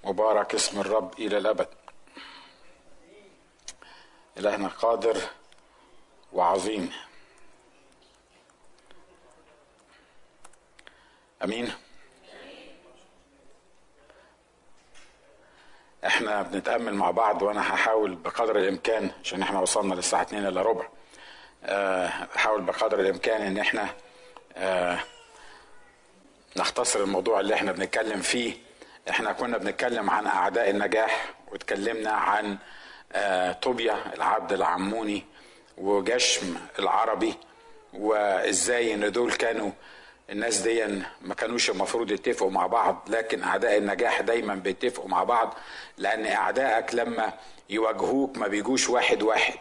مبارك اسم الرب إلى الأبد إلهنا قادر وعظيم أمين احنا بنتأمل مع بعض وانا هحاول بقدر الامكان عشان احنا وصلنا للساعة 2 الا ربع هحاول بقدر الامكان ان احنا آه نختصر الموضوع اللي احنا بنتكلم فيه احنا كنا بنتكلم عن اعداء النجاح واتكلمنا عن آه طوبيا العبد العموني وجشم العربي وازاي ان دول كانوا الناس دي ما كانوش المفروض يتفقوا مع بعض لكن اعداء النجاح دايما بيتفقوا مع بعض لان اعدائك لما يواجهوك ما بيجوش واحد واحد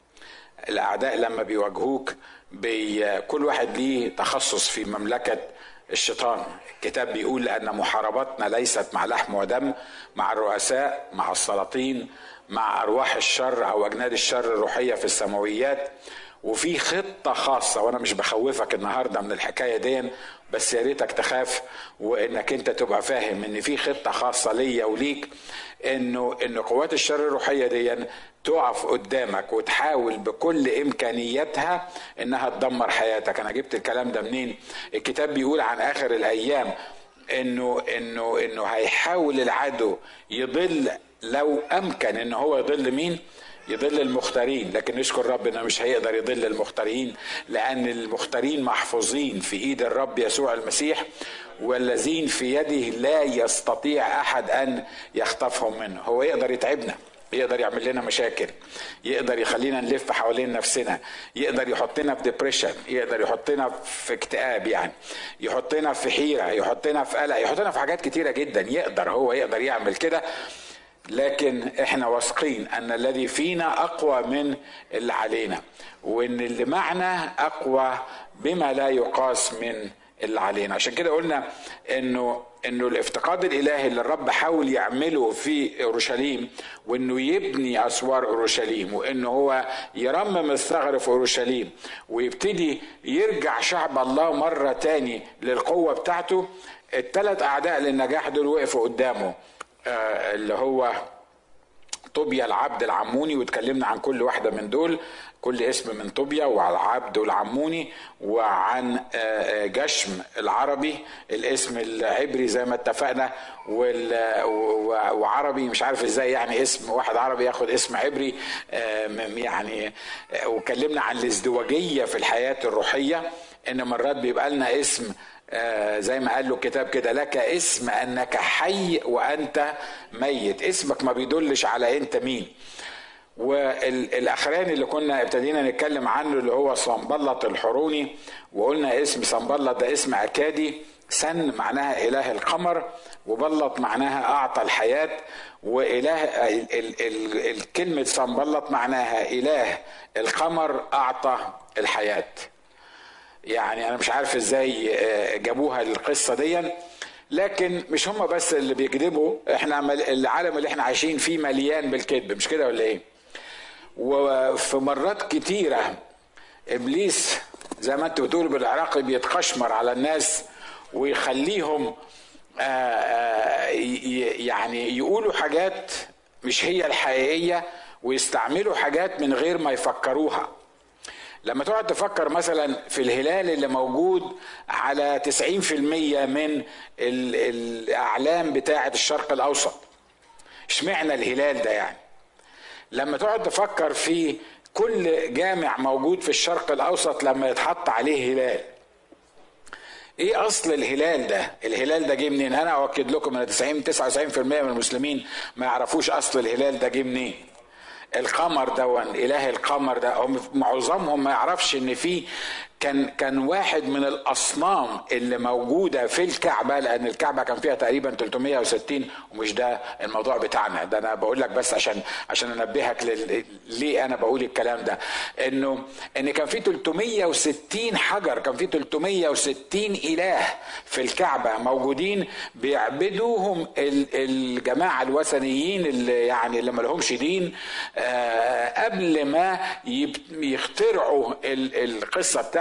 الاعداء لما بيواجهوك بي كل واحد ليه تخصص في مملكه الشيطان الكتاب بيقول ان محاربتنا ليست مع لحم ودم مع الرؤساء مع السلاطين مع ارواح الشر او اجناد الشر الروحيه في السماويات وفي خطة خاصة وأنا مش بخوفك النهاردة من الحكاية دي بس يا ريتك تخاف وإنك أنت تبقى فاهم إن في خطة خاصة ليا وليك إنه إن قوات الشر الروحية دي تقف قدامك وتحاول بكل إمكانياتها إنها تدمر حياتك أنا جبت الكلام ده منين؟ الكتاب بيقول عن آخر الأيام إنه إنه إنه هيحاول العدو يضل لو أمكن إن هو يضل مين؟ يضل المختارين لكن نشكر ربنا مش هيقدر يضل المختارين لان المختارين محفوظين في ايد الرب يسوع المسيح والذين في يده لا يستطيع احد ان يخطفهم منه هو يقدر يتعبنا يقدر يعمل لنا مشاكل يقدر يخلينا نلف حوالين نفسنا يقدر يحطنا في ديبريشن يقدر يحطنا في اكتئاب يعني يحطنا في حيره يحطنا في قلق يحطنا في حاجات كتيره جدا يقدر هو يقدر يعمل كده لكن احنا واثقين ان الذي فينا اقوى من اللي علينا وان اللي معنا اقوى بما لا يقاس من اللي علينا عشان كده قلنا انه انه الافتقاد الالهي اللي الرب حاول يعمله في اورشليم وانه يبني اسوار اورشليم وانه هو يرمم الثغر في اورشليم ويبتدي يرجع شعب الله مره تاني للقوه بتاعته الثلاث اعداء للنجاح دول وقفوا قدامه آه اللي هو طوبيا العبد العموني واتكلمنا عن كل واحدة من دول كل اسم من طوبيا وعن العبد والعموني وعن آه جشم العربي الاسم العبري زي ما اتفقنا وعربي مش عارف ازاي يعني اسم واحد عربي ياخد اسم عبري آه يعني واتكلمنا عن الازدواجية في الحياة الروحية ان مرات بيبقى لنا اسم آه زي ما قال له الكتاب كده لك اسم انك حي وانت ميت اسمك ما بيدلش على انت مين والاخراني اللي كنا ابتدينا نتكلم عنه اللي هو صنبلط الحروني وقلنا اسم صنبلط ده اسم اكادي سن معناها اله القمر وبلط معناها اعطى الحياه واله ال ال ال الكلمه صنبلط معناها اله القمر اعطى الحياه يعني انا مش عارف ازاي جابوها القصه دي لكن مش هم بس اللي بيكذبوا احنا العالم اللي احنا عايشين فيه مليان بالكذب مش كده ولا ايه وفي مرات كتيره ابليس زي ما انتوا بتقولوا بالعراقي بيتقشمر على الناس ويخليهم يعني يقولوا حاجات مش هي الحقيقيه ويستعملوا حاجات من غير ما يفكروها لما تقعد تفكر مثلا في الهلال اللي موجود على 90% من الأعلام بتاعة الشرق الأوسط اشمعنى الهلال ده يعني لما تقعد تفكر في كل جامع موجود في الشرق الأوسط لما يتحط عليه هلال ايه اصل الهلال ده الهلال ده جه منين انا اؤكد لكم ان 90 99% من المسلمين ما يعرفوش اصل الهلال ده جه منين القمر ده اله القمر ده هم معظمهم ما يعرفش ان في كان كان واحد من الاصنام اللي موجوده في الكعبه لان الكعبه كان فيها تقريبا 360 ومش ده الموضوع بتاعنا ده انا بقول لك بس عشان عشان انبهك لل... ليه انا بقول الكلام ده انه ان كان في 360 حجر كان في 360 اله في الكعبه موجودين بيعبدوهم الجماعه الوثنيين اللي يعني اللي ما لهمش دين آه قبل ما يخترعوا القصه بتاعت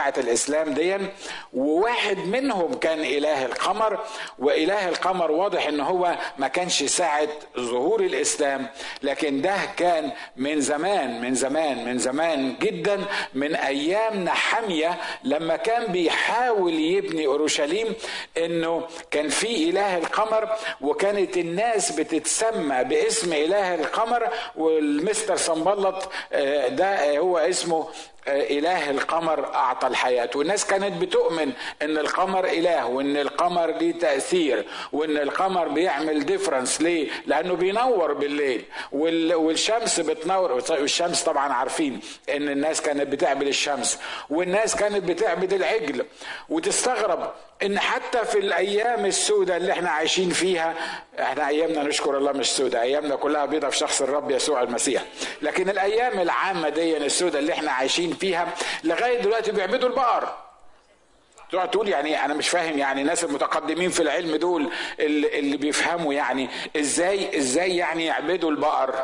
بتاعه الاسلام دي وواحد منهم كان اله القمر واله القمر واضح ان هو ما كانش ساعه ظهور الاسلام لكن ده كان من زمان من زمان من زمان جدا من ايام نحميه لما كان بيحاول يبني اورشليم انه كان في اله القمر وكانت الناس بتتسمى باسم اله القمر والمستر صنبلط آه، ده هو اسمه إله القمر أعطى الحياة والناس كانت بتؤمن إن القمر إله وإن القمر ليه تأثير وإن القمر بيعمل ديفرنس ليه؟ لأنه بينور بالليل والشمس بتنور والشمس طبعا عارفين إن الناس كانت بتعبد الشمس والناس كانت بتعبد العجل وتستغرب ان حتى في الايام السوداء اللي احنا عايشين فيها احنا ايامنا نشكر الله مش سوداء ايامنا كلها بيضة في شخص الرب يسوع المسيح لكن الايام العامه دي السوداء اللي احنا عايشين فيها لغايه دلوقتي بيعبدوا البقر تقعد تقول يعني انا مش فاهم يعني الناس المتقدمين في العلم دول اللي, اللي بيفهموا يعني ازاي ازاي يعني يعبدوا البقر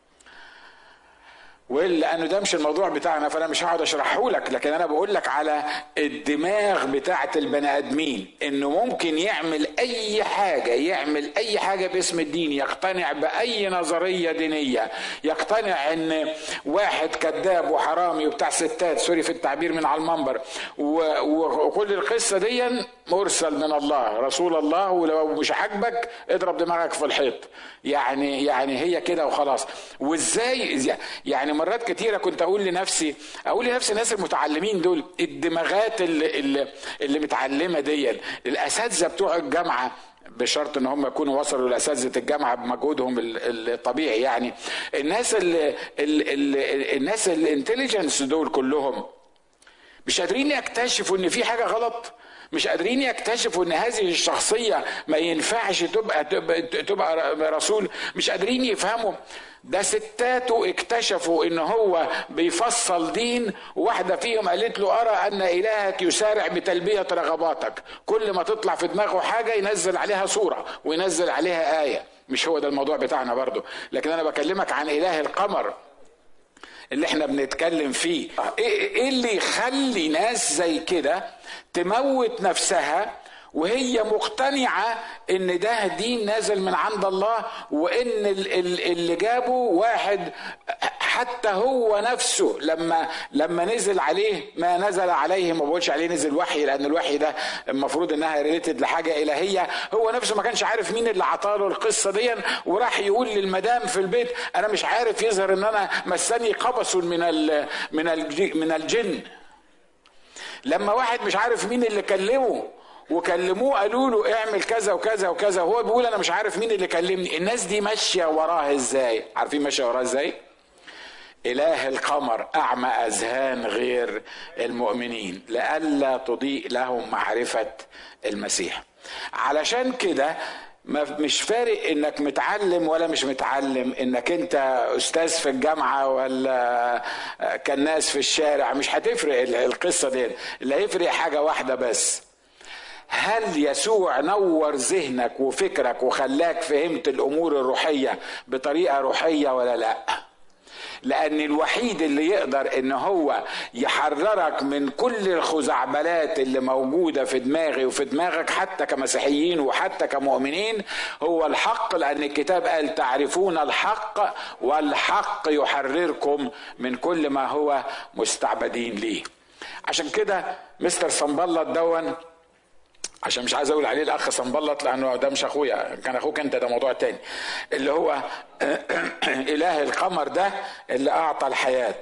ولانه ده مش الموضوع بتاعنا فانا مش هقعد اشرحه لك لكن انا بقول لك على الدماغ بتاعه البني ادمين انه ممكن يعمل اي حاجه يعمل اي حاجه باسم الدين يقتنع باي نظريه دينيه يقتنع ان واحد كذاب وحرامي وبتاع ستات سوري في التعبير من على المنبر وكل القصه دي مرسل من الله رسول الله ولو مش عاجبك اضرب دماغك في الحيط يعني يعني هي كده وخلاص وازاي يعني مرات كتيره كنت اقول لنفسي اقول لنفسي الناس المتعلمين دول الدماغات اللي اللي, اللي متعلمه دي الاساتذه بتوع الجامعه بشرط ان هم يكونوا وصلوا لاساتذه الجامعه بمجهودهم الطبيعي يعني الناس ال الناس الانتليجنس دول كلهم مش قادرين يكتشفوا ان في حاجه غلط مش قادرين يكتشفوا ان هذه الشخصيه ما ينفعش تبقى تبقى, تبقى رسول مش قادرين يفهموا ده ستاته اكتشفوا ان هو بيفصل دين واحدة فيهم قالت له ارى ان الهك يسارع بتلبية رغباتك كل ما تطلع في دماغه حاجة ينزل عليها صورة وينزل عليها آية مش هو ده الموضوع بتاعنا برضو لكن انا بكلمك عن اله القمر اللي احنا بنتكلم فيه ايه اللي يخلي ناس زي كده تموت نفسها وهي مقتنعة ان ده دين نازل من عند الله وان اللي جابه واحد حتى هو نفسه لما لما نزل عليه ما نزل عليه ما بقولش عليه نزل وحي لان الوحي ده المفروض انها ريليتد لحاجه الهيه هو نفسه ما كانش عارف مين اللي عطاله القصه دي وراح يقول للمدام في البيت انا مش عارف يظهر ان انا مسني قبس من ال من ال من الجن لما واحد مش عارف مين اللي كلمه وكلموه قالوا له اعمل كذا وكذا وكذا وهو بيقول انا مش عارف مين اللي كلمني الناس دي ماشيه وراها ازاي عارفين ماشيه وراها ازاي اله القمر اعمى اذهان غير المؤمنين لئلا تضيء لهم معرفه المسيح علشان كده ما مش فارق انك متعلم ولا مش متعلم انك انت استاذ في الجامعه ولا كناس في الشارع مش هتفرق القصه دي اللي هيفرق حاجه واحده بس هل يسوع نور ذهنك وفكرك وخلاك فهمت الامور الروحيه بطريقه روحيه ولا لا لان الوحيد اللي يقدر ان هو يحررك من كل الخزعبلات اللي موجوده في دماغي وفي دماغك حتى كمسيحيين وحتى كمؤمنين هو الحق لان الكتاب قال تعرفون الحق والحق يحرركم من كل ما هو مستعبدين ليه عشان كده مستر صنبلط دون عشان مش عايز اقول عليه الاخ صنبلط لانه ده مش اخويا كان اخوك انت ده موضوع تاني اللي هو اله القمر ده اللي اعطى الحياه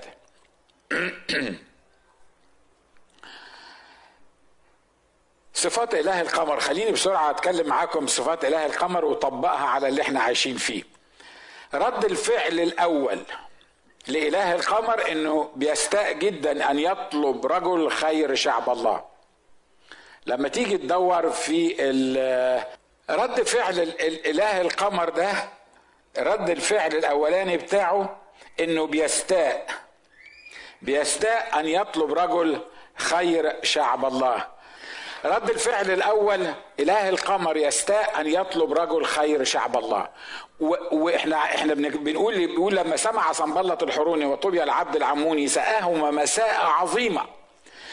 صفات اله القمر خليني بسرعه اتكلم معاكم صفات اله القمر وطبقها على اللي احنا عايشين فيه رد الفعل الاول لاله القمر انه بيستاء جدا ان يطلب رجل خير شعب الله لما تيجي تدور في رد فعل الاله القمر ده رد الفعل الاولاني بتاعه انه بيستاء بيستاء ان يطلب رجل خير شعب الله رد الفعل الاول اله القمر يستاء ان يطلب رجل خير شعب الله واحنا احنا بنقول بيقول لما سمع صنبلة الحروني وطوبيا العبد العموني سآهما مساء عظيمه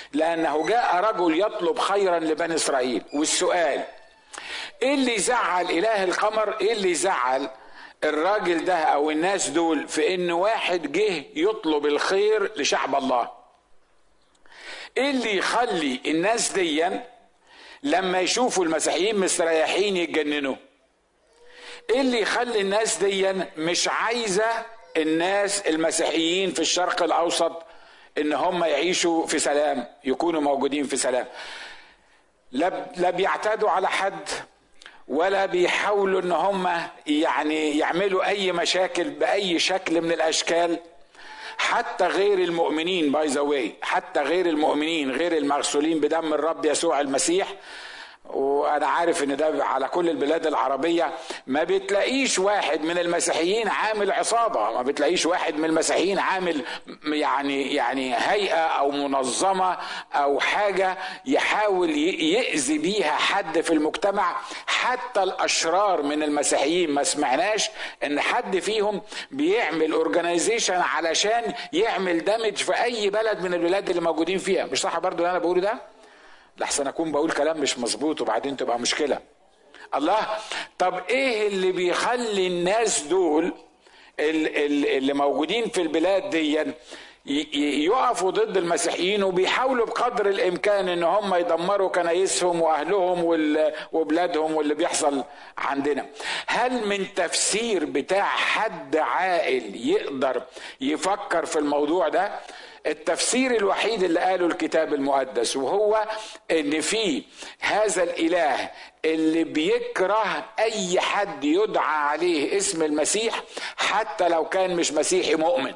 لانه جاء رجل يطلب خيرا لبني اسرائيل والسؤال ايه اللي يزعل اله القمر ايه اللي يزعل الراجل ده او الناس دول في ان واحد جه يطلب الخير لشعب الله ايه اللي يخلي الناس ديا لما يشوفوا المسيحيين مستريحين يتجننوا ايه اللي يخلي الناس ديا مش عايزه الناس المسيحيين في الشرق الاوسط ان هم يعيشوا في سلام يكونوا موجودين في سلام لا بيعتادوا على حد ولا بيحاولوا ان هم يعني يعملوا اي مشاكل باي شكل من الاشكال حتى غير المؤمنين باي ذا واي حتى غير المؤمنين غير المغسولين بدم الرب يسوع المسيح وانا عارف ان ده على كل البلاد العربيه ما بتلاقيش واحد من المسيحيين عامل عصابه ما بتلاقيش واحد من المسيحيين عامل يعني يعني هيئه او منظمه او حاجه يحاول يأذي بيها حد في المجتمع حتى الاشرار من المسيحيين ما سمعناش ان حد فيهم بيعمل اورجانيزيشن علشان يعمل دامج في اي بلد من البلاد اللي موجودين فيها مش صح برضو اللي انا بقوله ده لحسن اكون بقول كلام مش مظبوط وبعدين تبقى مشكله الله طب ايه اللي بيخلي الناس دول اللي موجودين في البلاد دي يقفوا ضد المسيحيين وبيحاولوا بقدر الامكان ان هم يدمروا كنايسهم واهلهم وبلادهم واللي بيحصل عندنا هل من تفسير بتاع حد عاقل يقدر يفكر في الموضوع ده التفسير الوحيد اللي قاله الكتاب المقدس وهو ان في هذا الاله اللي بيكره اي حد يدعى عليه اسم المسيح حتى لو كان مش مسيحي مؤمن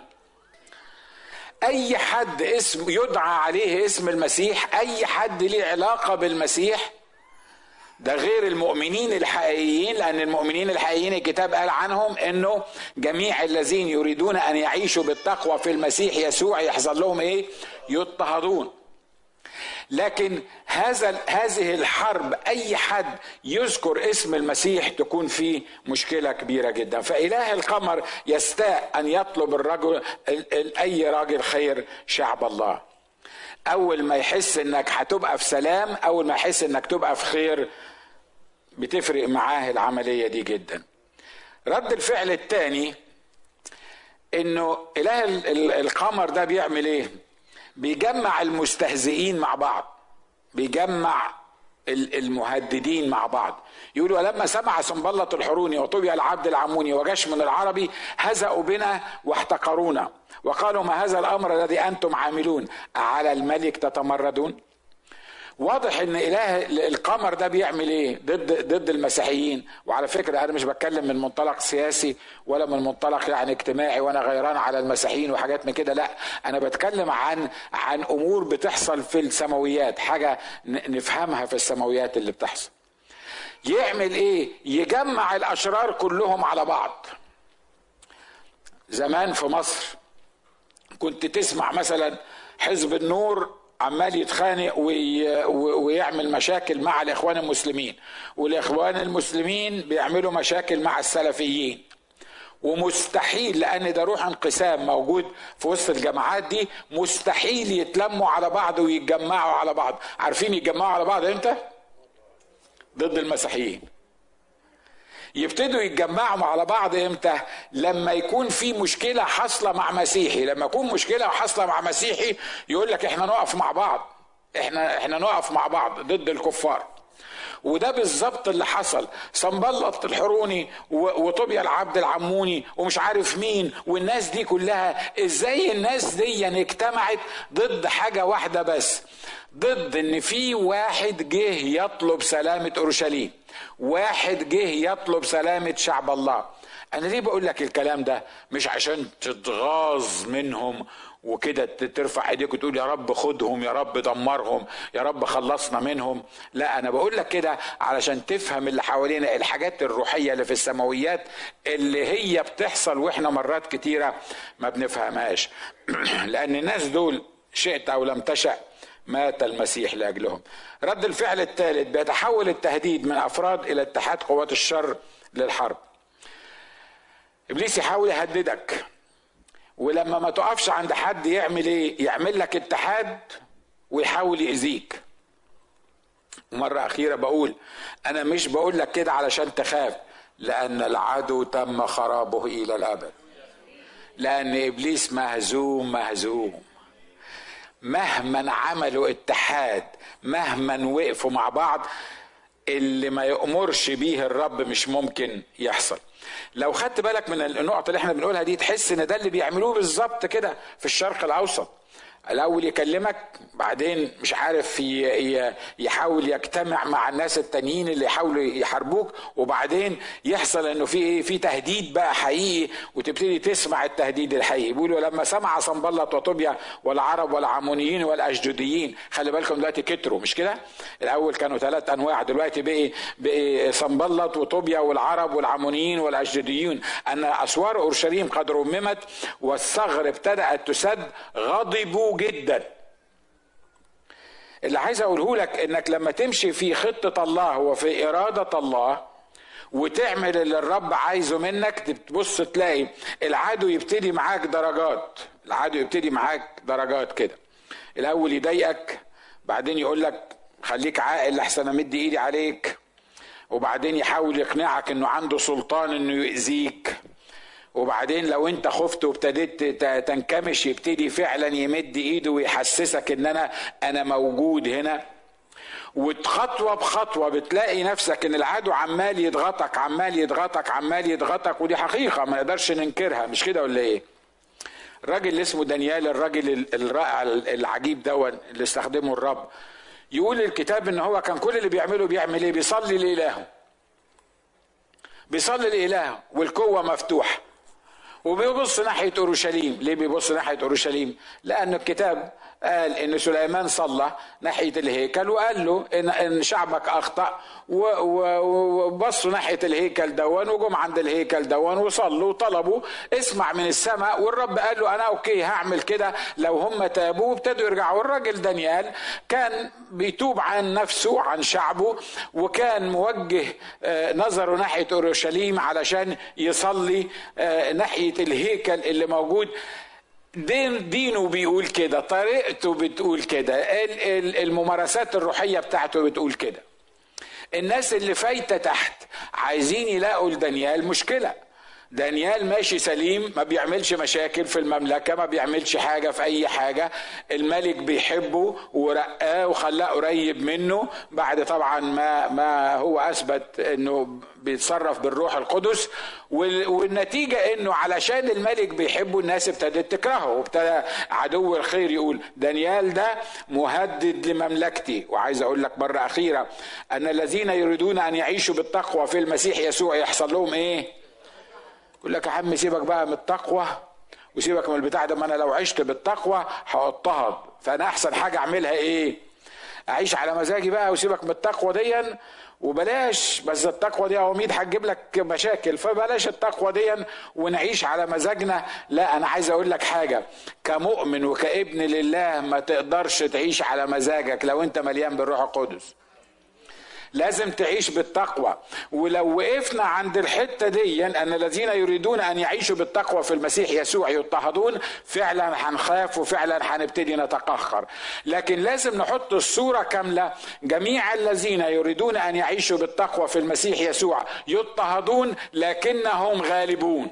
اي حد اسم يدعى عليه اسم المسيح اي حد ليه علاقه بالمسيح ده غير المؤمنين الحقيقيين لان المؤمنين الحقيقيين الكتاب قال عنهم انه جميع الذين يريدون ان يعيشوا بالتقوى في المسيح يسوع يحصل لهم ايه يضطهدون لكن هذا هذه الحرب اي حد يذكر اسم المسيح تكون فيه مشكله كبيره جدا فاله القمر يستاء ان يطلب الرجل اي راجل خير شعب الله اول ما يحس انك هتبقى في سلام اول ما يحس انك تبقى في خير بتفرق معاه العمليه دي جدا رد الفعل الثاني انه اله القمر ده بيعمل ايه بيجمع المستهزئين مع بعض بيجمع المهددين مع بعض يقولوا ولما سمع سنبلة الحروني وطوبيا العبد العموني وجش من العربي هزأوا بنا واحتقرونا وقالوا ما هذا الأمر الذي أنتم عاملون على الملك تتمردون واضح ان اله القمر ده بيعمل ايه ضد ضد المسيحيين وعلى فكره انا مش بتكلم من منطلق سياسي ولا من منطلق يعني اجتماعي وانا غيران على المسيحيين وحاجات من كده لا انا بتكلم عن عن امور بتحصل في السماويات حاجه نفهمها في السماويات اللي بتحصل يعمل ايه يجمع الاشرار كلهم على بعض زمان في مصر كنت تسمع مثلا حزب النور عمال يتخانق ويعمل مشاكل مع الاخوان المسلمين والاخوان المسلمين بيعملوا مشاكل مع السلفيين ومستحيل لان ده روح انقسام موجود في وسط الجماعات دي مستحيل يتلموا على بعض ويتجمعوا على بعض عارفين يتجمعوا على بعض امتى ضد المسيحيين يبتدوا يتجمعوا على بعض امتى لما يكون في مشكله حاصله مع مسيحي لما يكون مشكله حاصله مع مسيحي يقول لك احنا نقف مع بعض احنا احنا نقف مع بعض ضد الكفار وده بالظبط اللي حصل صنبلط الحروني وطوبيا العبد العموني ومش عارف مين والناس دي كلها ازاي الناس دي اجتمعت ضد حاجة واحدة بس ضد ان في واحد جه يطلب سلامة اورشليم واحد جه يطلب سلامة شعب الله انا ليه بقول لك الكلام ده مش عشان تتغاظ منهم وكده ترفع ايديك وتقول يا رب خدهم يا رب دمرهم يا رب خلصنا منهم لا انا بقول لك كده علشان تفهم اللي حوالينا الحاجات الروحيه اللي في السماويات اللي هي بتحصل واحنا مرات كتيره ما بنفهمهاش لان الناس دول شئت او لم تشأ مات المسيح لاجلهم. رد الفعل الثالث بيتحول التهديد من افراد الى اتحاد قوات الشر للحرب. ابليس يحاول يهددك ولما ما تقفش عند حد يعمل ايه يعمل لك اتحاد ويحاول يأذيك مرة أخيرة بقول أنا مش بقول لك كده علشان تخاف لأن العدو تم خرابه إلى الأبد لأن إبليس مهزوم مهزوم مهما عملوا اتحاد مهما وقفوا مع بعض اللي ما يأمرش بيه الرب مش ممكن يحصل لو خدت بالك من النقط اللي احنا بنقولها دي تحس ان ده اللي بيعملوه بالظبط كده في الشرق الاوسط الاول يكلمك بعدين مش عارف يحاول يجتمع مع الناس التانيين اللي يحاولوا يحاربوك وبعدين يحصل انه في ايه في تهديد بقى حقيقي وتبتدي تسمع التهديد الحقيقي بيقولوا لما سمع صنبلط وطوبيا والعرب والعمونيين والاشجديين خلي بالكم دلوقتي كتروا مش كده الاول كانوا ثلاث انواع دلوقتي بقي بقي صنبلط وطوبيا والعرب والعمونيين والاشجديين ان اسوار اورشليم قد رممت والثغر ابتدات تسد غضبوا جدا اللي عايز اقوله لك انك لما تمشي في خطه الله وفي اراده الله وتعمل اللي الرب عايزه منك تبص تلاقي العدو يبتدي معاك درجات العدو يبتدي معاك درجات كده الاول يضايقك بعدين يقول لك خليك عاقل لحسن امد ايدي عليك وبعدين يحاول يقنعك انه عنده سلطان انه يؤذيك وبعدين لو انت خفت وابتديت تنكمش يبتدي فعلا يمد ايده ويحسسك ان انا انا موجود هنا وخطوة بخطوة بتلاقي نفسك ان العدو عمال يضغطك عمال يضغطك عمال يضغطك ودي حقيقة ما نقدرش ننكرها مش كده ولا ايه الراجل اللي اسمه دانيال الراجل الرائع العجيب دون اللي استخدمه الرب يقول الكتاب ان هو كان كل اللي بيعمله بيعمل ايه بيصلي لإلهه بيصلي لإلهه والقوة مفتوحة وبيبص ناحية أورشليم ليه بيبص ناحية أورشليم لأن الكتاب قال ان سليمان صلى ناحيه الهيكل وقال له ان ان شعبك اخطا وبصوا ناحيه الهيكل دون وجم عند الهيكل دون وصلوا وطلبوا اسمع من السماء والرب قال له انا اوكي هعمل كده لو هم تابوا وابتدوا يرجعوا الراجل دانيال كان بيتوب عن نفسه عن شعبه وكان موجه نظره ناحيه اورشليم علشان يصلي ناحيه الهيكل اللي موجود دين دينه بيقول كده طريقته بتقول كده الممارسات الروحيه بتاعته بتقول كده الناس اللي فايته تحت عايزين يلاقوا لدانيال مشكله دانيال ماشي سليم ما بيعملش مشاكل في المملكة ما بيعملش حاجة في أي حاجة الملك بيحبه ورقاه وخلاه قريب منه بعد طبعا ما ما هو أثبت أنه بيتصرف بالروح القدس والنتيجة أنه علشان الملك بيحبه الناس ابتدت تكرهه وابتدى عدو الخير يقول دانيال ده مهدد لمملكتي وعايز أقول لك مرة أخيرة أن الذين يريدون أن يعيشوا بالتقوى في المسيح يسوع يحصل لهم إيه؟ يقول لك يا عم سيبك بقى من التقوى وسيبك من البتاع ده ما انا لو عشت بالتقوى هاضطهد فانا احسن حاجه اعملها ايه؟ اعيش على مزاجي بقى وسيبك من التقوى دي وبلاش بس التقوى دي عواميد هتجيب لك مشاكل فبلاش التقوى دي ونعيش على مزاجنا لا انا عايز اقول لك حاجه كمؤمن وكابن لله ما تقدرش تعيش على مزاجك لو انت مليان بالروح القدس لازم تعيش بالتقوى ولو وقفنا عند الحته دي ان الذين يريدون ان يعيشوا بالتقوى في المسيح يسوع يضطهدون فعلا هنخاف وفعلا هنبتدي نتقهقر لكن لازم نحط الصوره كامله جميع الذين يريدون ان يعيشوا بالتقوى في المسيح يسوع يضطهدون لكنهم غالبون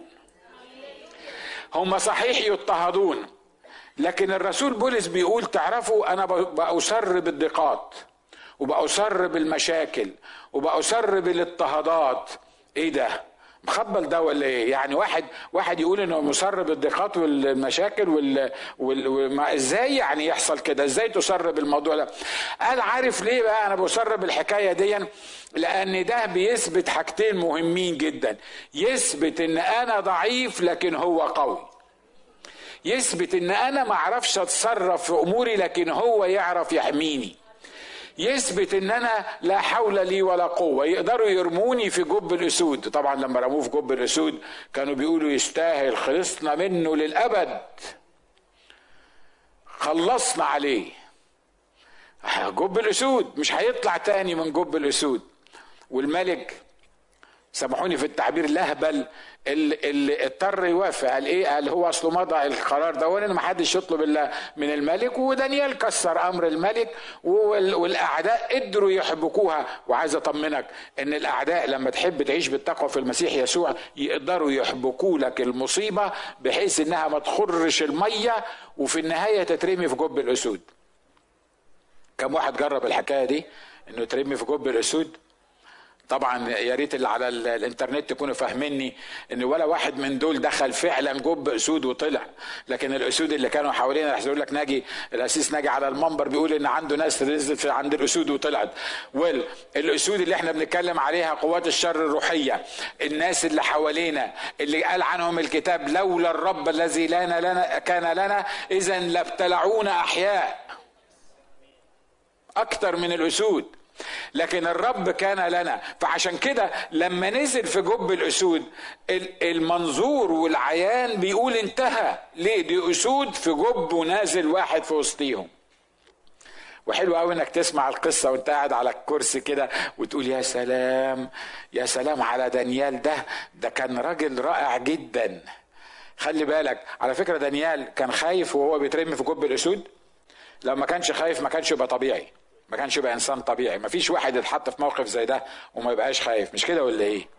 هم صحيح يضطهدون لكن الرسول بولس بيقول تعرفوا انا بأسر بالضيقات وبأسر بالمشاكل وبأسر بالاضطهادات ايه ده مخبل ده ولا ايه يعني واحد واحد يقول انه مسر بالضيقات والمشاكل وال, وال... وال... ازاي يعني يحصل كده ازاي تسر بالموضوع ده قال عارف ليه بقى انا بسر بالحكايه دي لان ده بيثبت حاجتين مهمين جدا يثبت ان انا ضعيف لكن هو قوي يثبت ان انا ما اعرفش اتصرف في اموري لكن هو يعرف يحميني يثبت ان انا لا حول لي ولا قوه يقدروا يرموني في جب الاسود طبعا لما رموه في جب الاسود كانوا بيقولوا يستاهل خلصنا منه للابد خلصنا عليه جب الاسود مش هيطلع تاني من جب الاسود والملك سامحوني في التعبير لهبل اللي اضطر يوافق قال ايه قال هو اصله مضى القرار ده وان ما حدش يطلب الا من الملك ودانيال كسر امر الملك والاعداء قدروا يحبكوها وعايز اطمنك ان الاعداء لما تحب تعيش بالتقوى في المسيح يسوع يقدروا يحبكوا لك المصيبه بحيث انها ما تخرش الميه وفي النهايه تترمي في جب الاسود كم واحد جرب الحكايه دي انه يترمي في جب الاسود طبعا يا ريت اللي على الانترنت تكونوا فاهميني ان ولا واحد من دول دخل فعلا جب اسود وطلع لكن الاسود اللي كانوا حوالينا رح يقول لك ناجي الاسيس ناجي على المنبر بيقول ان عنده ناس نزلت عند الاسود وطلعت ويل الاسود اللي احنا بنتكلم عليها قوات الشر الروحيه الناس اللي حوالينا اللي قال عنهم الكتاب لولا الرب الذي لنا لنا كان لنا اذا لابتلعونا احياء اكثر من الاسود لكن الرب كان لنا فعشان كده لما نزل في جب الاسود المنظور والعيان بيقول انتهى ليه دي اسود في جب ونازل واحد في وسطيهم وحلو قوي انك تسمع القصه وانت قاعد على الكرسي كده وتقول يا سلام يا سلام على دانيال ده ده كان راجل رائع جدا خلي بالك على فكره دانيال كان خايف وهو بيترمي في جب الاسود لو ما كانش خايف ما كانش يبقى طبيعي ما كانش يبقى انسان طبيعي ما فيش واحد يتحط في موقف زي ده وما يبقاش خايف مش كده ولا ايه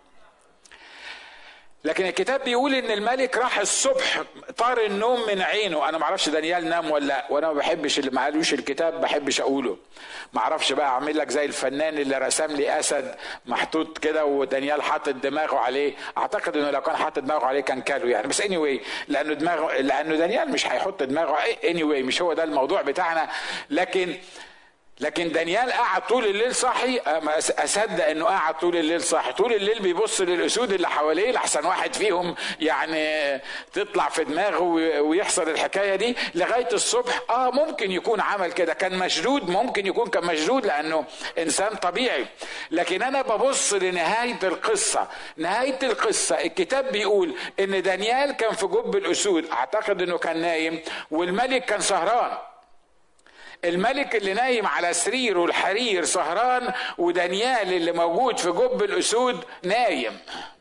لكن الكتاب بيقول ان الملك راح الصبح طار النوم من عينه انا ما اعرفش دانيال نام ولا وانا ما بحبش اللي ما قالوش الكتاب ما بحبش اقوله ما اعرفش بقى اعمل لك زي الفنان اللي رسم لي اسد محطوط كده ودانيال حاطط دماغه عليه اعتقد انه لو كان حاطط دماغه عليه كان كاله يعني بس اني anyway لانه دماغه لانه دانيال مش هيحط دماغه اني anyway مش هو ده الموضوع بتاعنا لكن لكن دانيال قعد طول الليل صاحي اصدق انه قعد طول الليل صاحي طول الليل بيبص للاسود اللي حواليه لحسن واحد فيهم يعني تطلع في دماغه ويحصل الحكايه دي لغايه الصبح اه ممكن يكون عمل كده كان مشدود ممكن يكون كان مشدود لانه انسان طبيعي لكن انا ببص لنهايه القصه نهايه القصه الكتاب بيقول ان دانيال كان في جب الاسود اعتقد انه كان نايم والملك كان سهران الملك اللي نايم على سريره الحرير سهران ودانيال اللي موجود في جب الاسود نايم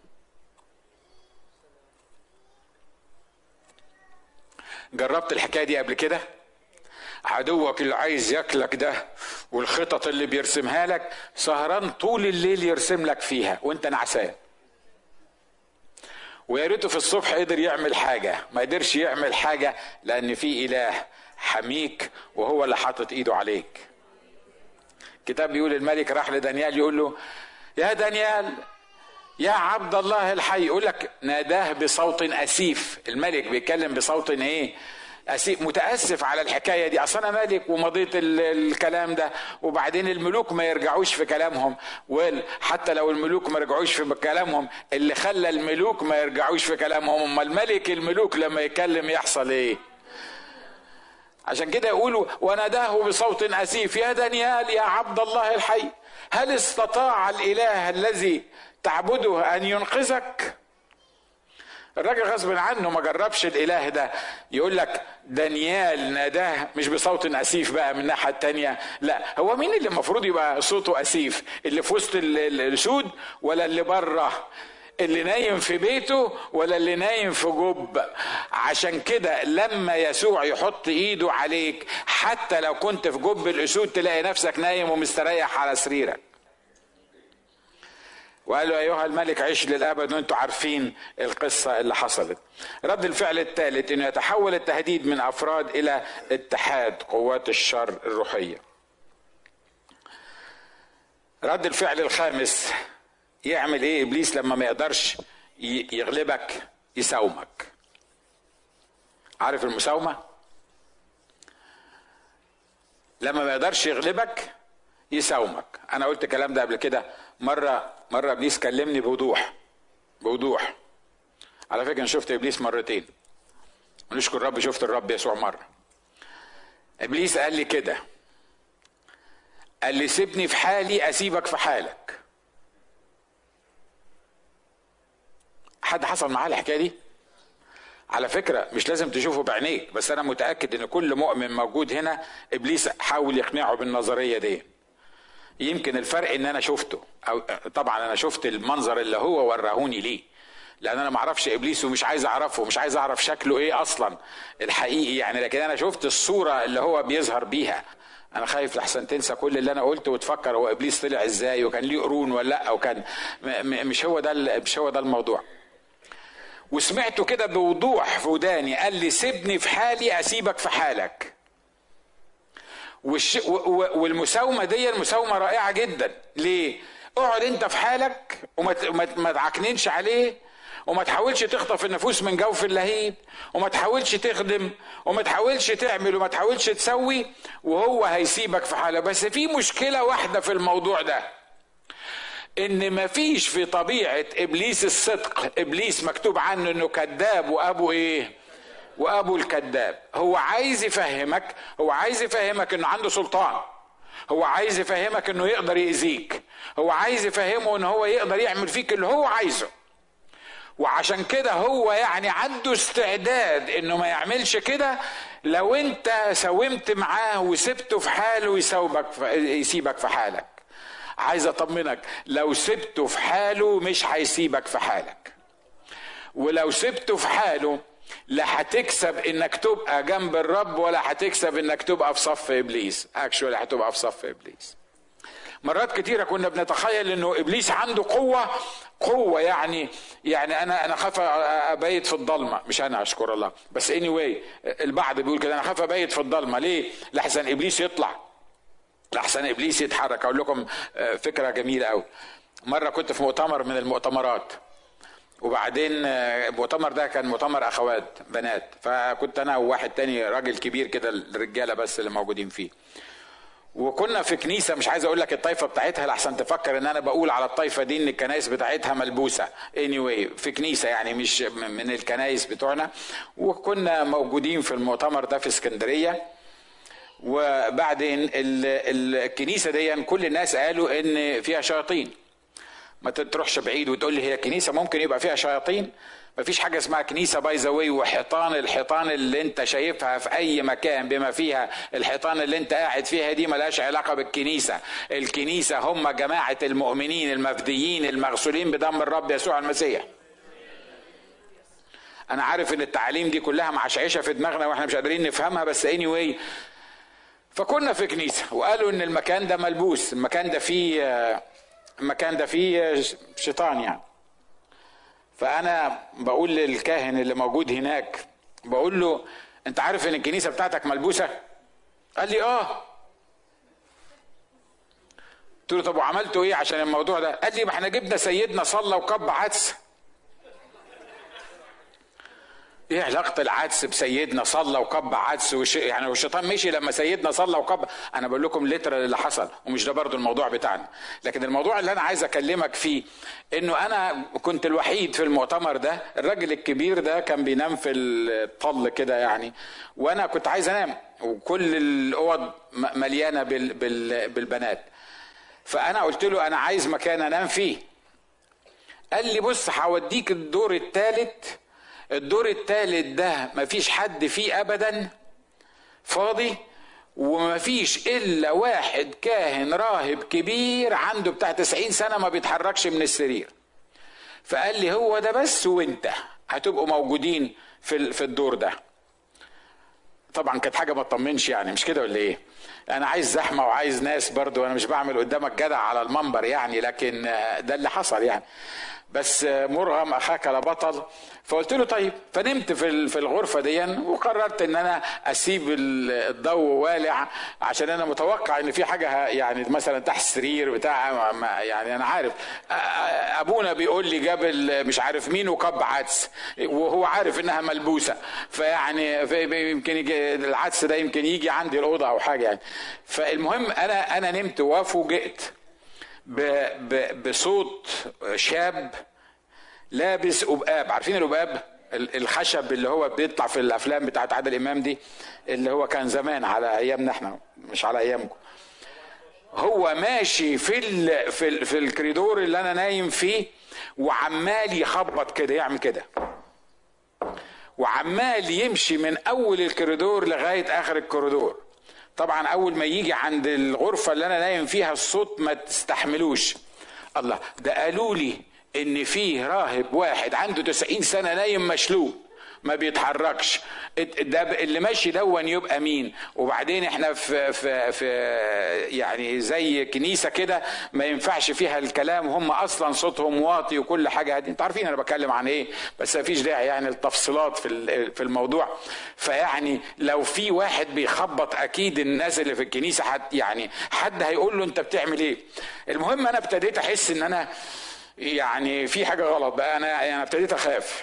جربت الحكايه دي قبل كده عدوك اللي عايز ياكلك ده والخطط اللي بيرسمها لك سهران طول الليل يرسم لك فيها وانت نعسان ويا ريته في الصبح قدر يعمل حاجه ما قدرش يعمل حاجه لان في اله حميك وهو اللي حاطط ايده عليك الكتاب بيقول الملك راح لدانيال يقول له يا دانيال يا عبد الله الحي يقول لك ناداه بصوت اسيف الملك بيتكلم بصوت ايه أسيف متاسف على الحكايه دي اصل انا ملك ومضيت الكلام ده وبعدين الملوك ما يرجعوش في كلامهم حتى لو الملوك ما رجعوش في كلامهم اللي خلى الملوك ما يرجعوش في كلامهم اما الملك الملوك لما يتكلم يحصل ايه عشان كده يقولوا وناداه بصوت أسيف يا دانيال يا عبد الله الحي هل استطاع الإله الذي تعبده أن ينقذك الراجل غصب عنه ما جربش الاله ده يقول لك دانيال ناداه مش بصوت اسيف بقى من الناحيه التانية لا هو مين اللي المفروض يبقى صوته اسيف اللي في وسط السود ولا اللي بره اللي نايم في بيته ولا اللي نايم في جب عشان كده لما يسوع يحط ايده عليك حتى لو كنت في جب الاسود تلاقي نفسك نايم ومستريح على سريرك وقال له ايها الملك عيش للابد وانتم عارفين القصه اللي حصلت رد الفعل الثالث انه يتحول التهديد من افراد الى اتحاد قوات الشر الروحيه رد الفعل الخامس يعمل ايه ابليس لما ما يقدرش يغلبك يساومك عارف المساومه لما ما يقدرش يغلبك يساومك انا قلت الكلام ده قبل كده مره مره ابليس كلمني بوضوح بوضوح على فكره انا شفت ابليس مرتين ونشكر الرب شفت الرب يسوع مره ابليس قال لي كده قال لي سيبني في حالي اسيبك في حالك حد حصل معاه الحكايه دي على فكرة مش لازم تشوفه بعينيك بس أنا متأكد إن كل مؤمن موجود هنا إبليس حاول يقنعه بالنظرية دي يمكن الفرق ان انا شفته او طبعا انا شفت المنظر اللي هو ورهوني ليه لان انا ما اعرفش ابليس ومش عايز اعرفه ومش عايز اعرف شكله ايه اصلا الحقيقي يعني لكن انا شفت الصوره اللي هو بيظهر بيها انا خايف لحسن تنسى كل اللي انا قلته وتفكر هو ابليس طلع ازاي وكان ليه قرون ولا لا وكان مش هو ده مش هو ده الموضوع وسمعته كده بوضوح في وداني قال لي سيبني في حالي اسيبك في حالك والش... والمساومه دي المساومه رائعه جدا ليه اقعد انت في حالك وما ما تعكننش عليه وما تحاولش تخطف النفوس من جوف اللهيب وما تحاولش تخدم وما تحاولش تعمل وما تحاولش تسوي وهو هيسيبك في حالك بس في مشكله واحده في الموضوع ده ان مفيش في طبيعه ابليس الصدق ابليس مكتوب عنه انه كذاب وابو ايه وابو الكذاب هو عايز يفهمك هو عايز يفهمك انه عنده سلطان هو عايز يفهمك انه يقدر يأذيك هو عايز يفهمه ان هو يقدر يعمل فيك اللي هو عايزه وعشان كده هو يعني عنده استعداد انه ما يعملش كده لو انت ساومت معاه وسبته في حاله يساوبك يسيبك في حالك عايز اطمنك لو سبته في حاله مش هيسيبك في حالك ولو سبته في حاله لا هتكسب انك تبقى جنب الرب ولا هتكسب انك تبقى في صف ابليس اكشوالي هتبقى في صف ابليس مرات كتيره كنا بنتخيل انه ابليس عنده قوه قوه يعني يعني انا انا خاف ابيت في الضلمه مش انا اشكر الله بس اني anyway البعض بيقول كده انا خاف ابيت في الضلمه ليه لحسن ابليس يطلع لحسن ابليس يتحرك اقول لكم فكره جميله قوي مره كنت في مؤتمر من المؤتمرات وبعدين المؤتمر ده كان مؤتمر اخوات بنات فكنت انا وواحد تاني راجل كبير كده الرجاله بس اللي موجودين فيه وكنا في كنيسه مش عايز اقول لك الطائفه بتاعتها لحسن تفكر ان انا بقول على الطائفه دي ان الكنائس بتاعتها ملبوسه anyway في كنيسه يعني مش من الكنائس بتوعنا وكنا موجودين في المؤتمر ده في اسكندريه وبعدين الكنيسه دي كل الناس قالوا ان فيها شياطين ما تروحش بعيد وتقول لي هي كنيسه ممكن يبقى فيها شياطين ما فيش حاجه اسمها كنيسه باي ذا واي وحيطان الحيطان اللي انت شايفها في اي مكان بما فيها الحيطان اللي انت قاعد فيها دي ملهاش علاقه بالكنيسه الكنيسه هم جماعه المؤمنين المفديين المغسولين بدم الرب يسوع المسيح انا عارف ان التعاليم دي كلها معشعشه في دماغنا واحنا مش قادرين نفهمها بس اني anyway فكنا في كنيسه وقالوا ان المكان ده ملبوس المكان ده فيه المكان ده فيه شيطان يعني فانا بقول للكاهن اللي موجود هناك بقول له انت عارف ان الكنيسه بتاعتك ملبوسه قال لي اه قلت له طب وعملتوا ايه عشان الموضوع ده قال لي ما احنا جبنا سيدنا صلى وكب عدس ايه علاقة العدس بسيدنا صلى وكب عدس وش يعني والشيطان مشي لما سيدنا صلى وكب انا بقول لكم لتر اللي حصل ومش ده برضو الموضوع بتاعنا لكن الموضوع اللي انا عايز اكلمك فيه انه انا كنت الوحيد في المؤتمر ده الراجل الكبير ده كان بينام في الطل كده يعني وانا كنت عايز انام وكل الاوض مليانه بال بال بالبنات فانا قلت له انا عايز مكان انام فيه قال لي بص هوديك الدور الثالث الدور الثالث ده مفيش حد فيه ابدا فاضي ومفيش الا واحد كاهن راهب كبير عنده بتاع 90 سنه ما بيتحركش من السرير فقال لي هو ده بس وانت هتبقوا موجودين في في الدور ده طبعا كانت حاجه ما تطمنش يعني مش كده ولا ايه انا عايز زحمه وعايز ناس برضو انا مش بعمل قدامك جدع على المنبر يعني لكن ده اللي حصل يعني بس مرغم اخاك لبطل فقلت له طيب فنمت في في الغرفه دي وقررت ان انا اسيب الضوء والع عشان انا متوقع ان في حاجه يعني مثلا تحت السرير بتاع يعني انا عارف ابونا بيقول لي جاب مش عارف مين وكب عدس وهو عارف انها ملبوسه فيعني يمكن يجي العدس ده يمكن يجي عندي الاوضه او حاجه يعني فالمهم انا انا نمت وفوجئت بصوت شاب لابس قبقاب عارفين القبقاب الخشب اللي هو بيطلع في الافلام بتاعت عادل امام دي اللي هو كان زمان على ايامنا احنا مش على ايامكم هو ماشي في ال في ال في الكريدور اللي انا نايم فيه وعمال يخبط كده يعمل كده وعمال يمشي من اول الكريدور لغايه اخر الكوريدور طبعا اول ما يجي عند الغرفه اللي انا نايم فيها الصوت ما تستحملوش الله ده قالوا لي ان فيه راهب واحد عنده 90 سنه نايم مشلول ما بيتحركش ده اللي ماشي دون يبقى مين وبعدين احنا في في في يعني زي كنيسه كده ما ينفعش فيها الكلام هم اصلا صوتهم واطي وكل حاجه هادي انتوا عارفين انا بتكلم عن ايه بس ما فيش داعي يعني التفصيلات في في الموضوع فيعني لو في واحد بيخبط اكيد الناس اللي في الكنيسه حد يعني حد هيقول له انت بتعمل ايه المهم انا ابتديت احس ان انا يعني في حاجه غلط بقى انا انا يعني ابتديت اخاف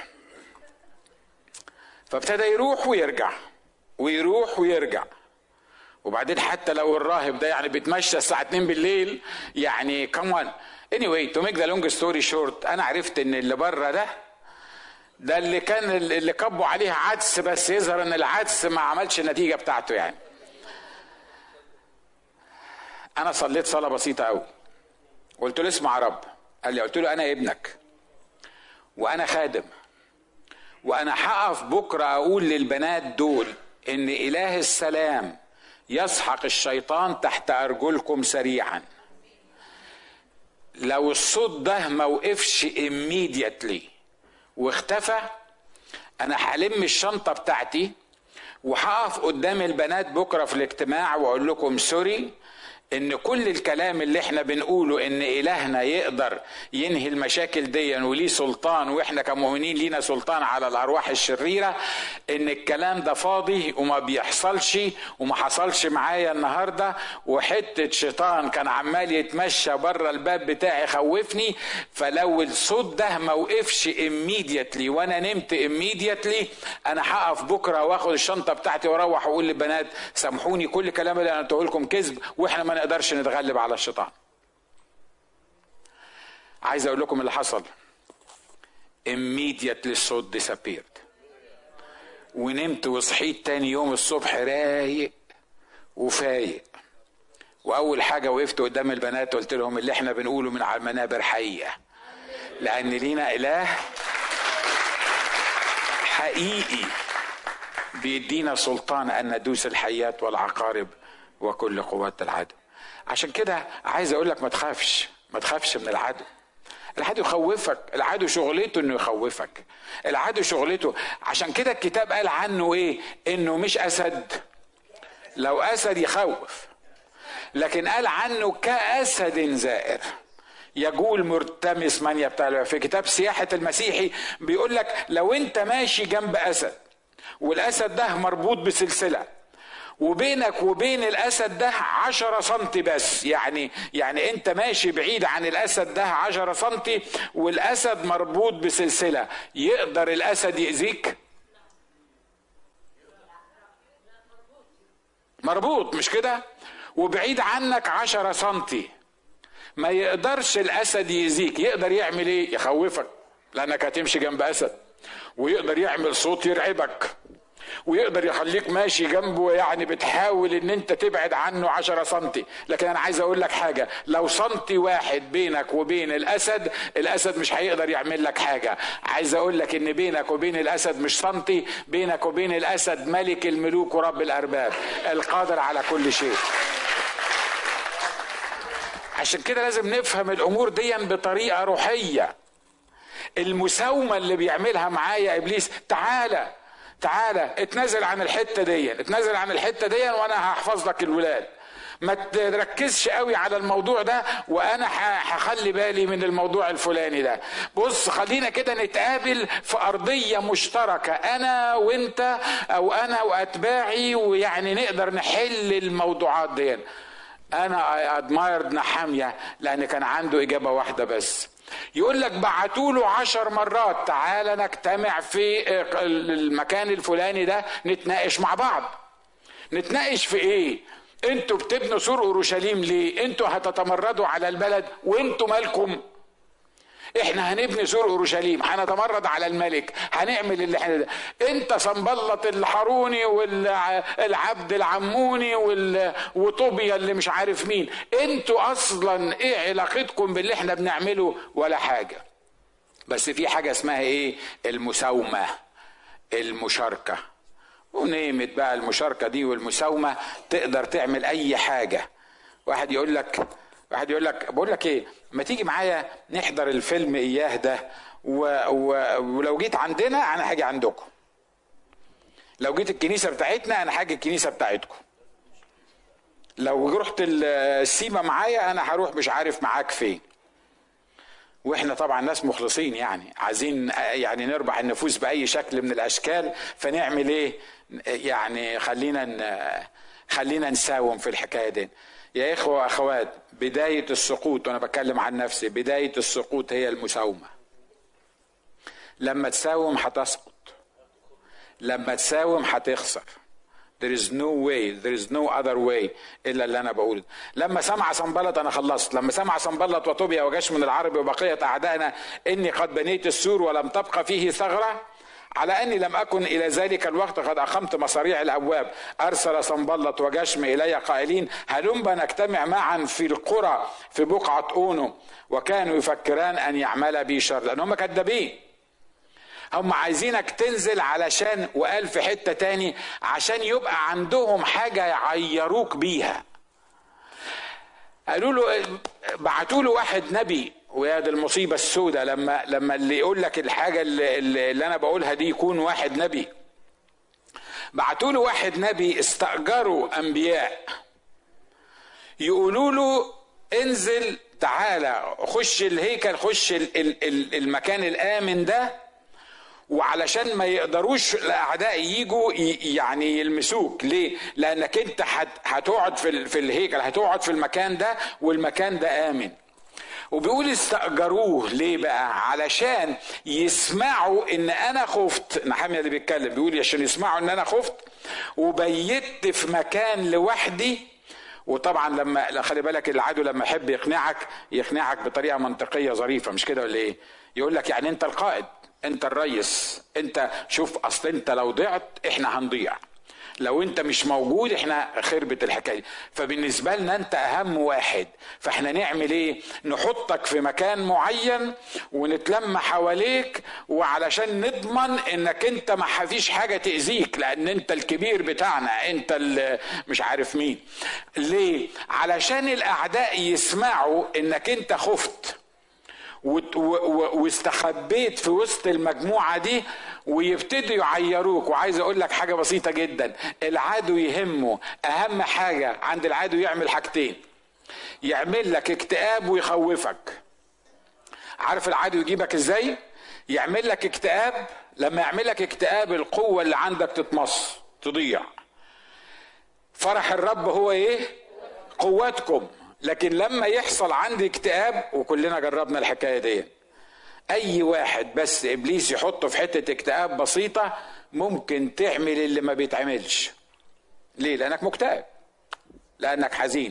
فابتدى يروح ويرجع ويروح ويرجع وبعدين حتى لو الراهب ده يعني بيتمشى الساعة 2 بالليل يعني كمان anyway to make the long story short انا عرفت ان اللي بره ده ده اللي كان اللي كبوا عليه عدس بس يظهر ان العدس ما عملش النتيجة بتاعته يعني انا صليت صلاة بسيطة قوي قلت له اسمع يا رب قال لي قلت له انا ابنك وانا خادم وانا هقف بكره اقول للبنات دول ان اله السلام يسحق الشيطان تحت ارجلكم سريعا لو الصوت ده ما وقفش immediately واختفى انا هلم الشنطه بتاعتي وهقف قدام البنات بكره في الاجتماع واقول لكم سوري ان كل الكلام اللي احنا بنقوله ان الهنا يقدر ينهي المشاكل دي وليه سلطان واحنا كمؤمنين لينا سلطان على الارواح الشريره ان الكلام ده فاضي وما بيحصلش وما حصلش معايا النهارده وحته شيطان كان عمال يتمشى بره الباب بتاعي خوفني فلو الصوت ده ما وقفش immediately وانا نمت immediately انا هقف بكره واخد الشنطه بتاعتي واروح واقول للبنات سامحوني كل الكلام اللي انا قلته لكم كذب واحنا ما نقدرش نتغلب على الشيطان عايز اقول لكم اللي حصل immediately الصوت disappeared ونمت وصحيت تاني يوم الصبح رايق وفايق واول حاجه وقفت قدام البنات قلت لهم اللي احنا بنقوله من على المنابر حقيقه لان لينا اله حقيقي بيدينا سلطان ان ندوس الحيات والعقارب وكل قوات العدو عشان كده عايز اقول لك ما تخافش ما تخافش من العدو العدو يخوفك العدو شغلته انه يخوفك العدو شغلته عشان كده الكتاب قال عنه ايه انه مش اسد لو اسد يخوف لكن قال عنه كاسد زائر يجول مرتمس من يبتلع في كتاب سياحة المسيحي بيقول لك لو انت ماشي جنب اسد والاسد ده مربوط بسلسله وبينك وبين الاسد ده عشرة سنتي بس يعني يعني انت ماشي بعيد عن الاسد ده عشرة سنتي والاسد مربوط بسلسلة يقدر الاسد يأذيك مربوط مش كده وبعيد عنك عشرة سنتي ما يقدرش الاسد يأذيك يقدر يعمل ايه يخوفك لانك هتمشي جنب اسد ويقدر يعمل صوت يرعبك ويقدر يخليك ماشي جنبه يعني بتحاول ان انت تبعد عنه عشرة سنتي لكن انا عايز اقول لك حاجة لو سنتي واحد بينك وبين الاسد الاسد مش هيقدر يعمل لك حاجة عايز اقول لك ان بينك وبين الاسد مش سنتي بينك وبين الاسد ملك الملوك ورب الارباب القادر على كل شيء عشان كده لازم نفهم الامور دي بطريقة روحية المساومة اللي بيعملها معايا ابليس تعالى تعالى اتنازل عن الحته دي اتنازل عن الحته دي وانا هحفظ لك الولاد ما تركزش قوي على الموضوع ده وانا هخلي بالي من الموضوع الفلاني ده بص خلينا كده نتقابل في ارضيه مشتركه انا وانت او انا واتباعي ويعني نقدر نحل الموضوعات دي انا ادمايرد نحاميه لان كان عنده اجابه واحده بس يقول لك بعتوا له عشر مرات تعالى نجتمع في المكان الفلاني ده نتناقش مع بعض نتناقش في ايه انتوا بتبنوا سور اورشليم ليه انتوا هتتمردوا على البلد وانتوا مالكم احنا هنبني سور اورشليم هنتمرد على الملك هنعمل اللي احنا ده انت صنبلط الحاروني والعبد العموني وطوبيا اللي مش عارف مين انتوا اصلا ايه علاقتكم باللي احنا بنعمله ولا حاجه بس في حاجه اسمها ايه المساومه المشاركه ونيمت بقى المشاركة دي والمساومة تقدر تعمل أي حاجة واحد يقول لك واحد يقول لك بقول لك ايه ما تيجي معايا نحضر الفيلم اياه ده و... و... ولو جيت عندنا انا هاجي عندكم لو جيت الكنيسه بتاعتنا انا هاجي الكنيسه بتاعتكم لو رحت السيما معايا انا هروح مش عارف معاك فين واحنا طبعا ناس مخلصين يعني عايزين يعني نربح النفوس باي شكل من الاشكال فنعمل ايه يعني خلينا خلينا نساوم في الحكايه دي يا اخوه واخوات بدايه السقوط وانا بتكلم عن نفسي بدايه السقوط هي المساومه لما تساوم هتسقط لما تساوم هتخسر There is no way there is no other way الا اللي انا بقوله لما سمع سنبلط انا خلصت لما سمع سنبلط وطوبيا وجيش من العرب وبقيه اعدائنا اني قد بنيت السور ولم تبقى فيه ثغره على اني لم اكن الى ذلك الوقت قد اقمت مصاريع الابواب ارسل سنبلط وجشم الي قائلين هلم نجتمع معا في القرى في بقعه اونو وكانوا يفكران ان يعمل بي شر لان هم كذابين هم عايزينك تنزل علشان وقال في حته تاني عشان يبقى عندهم حاجه يعيروك بيها قالوا له بعتوا له واحد نبي ويا دي المصيبة السوداء لما لما اللي يقول لك الحاجة اللي, اللي أنا بقولها دي يكون واحد نبي بعتوا له واحد نبي استأجروا أنبياء يقولوا له انزل تعالى خش الهيكل خش المكان الآمن ده وعلشان ما يقدروش الاعداء يجوا يعني يلمسوك ليه لانك انت هتقعد في في الهيكل هتقعد في المكان ده والمكان ده امن وبيقول استأجروه ليه بقى علشان يسمعوا ان انا خفت نحامية اللي بيتكلم بيقول عشان يسمعوا ان انا خفت وبيت في مكان لوحدي وطبعا لما خلي بالك العدو لما يحب يقنعك يقنعك بطريقه منطقيه ظريفه مش كده ولا ايه؟ يقول لك يعني انت القائد انت الريس انت شوف اصل انت لو ضعت احنا هنضيع لو انت مش موجود احنا خربت الحكايه فبالنسبه لنا انت اهم واحد فاحنا نعمل ايه نحطك في مكان معين ونتلم حواليك وعلشان نضمن انك انت ما فيش حاجه تاذيك لان انت الكبير بتاعنا انت مش عارف مين ليه علشان الاعداء يسمعوا انك انت خفت واستخبيت في وسط المجموعة دي ويبتدوا يعيروك وعايز اقول لك حاجة بسيطة جدا العدو يهمه اهم حاجة عند العدو يعمل حاجتين يعمل لك اكتئاب ويخوفك عارف العدو يجيبك ازاي يعمل لك اكتئاب لما يعمل لك اكتئاب القوة اللي عندك تتمص تضيع فرح الرب هو ايه قوتكم لكن لما يحصل عندي اكتئاب وكلنا جربنا الحكايه دي اي واحد بس ابليس يحطه في حته اكتئاب بسيطه ممكن تعمل اللي ما بيتعملش ليه لانك مكتئب لانك حزين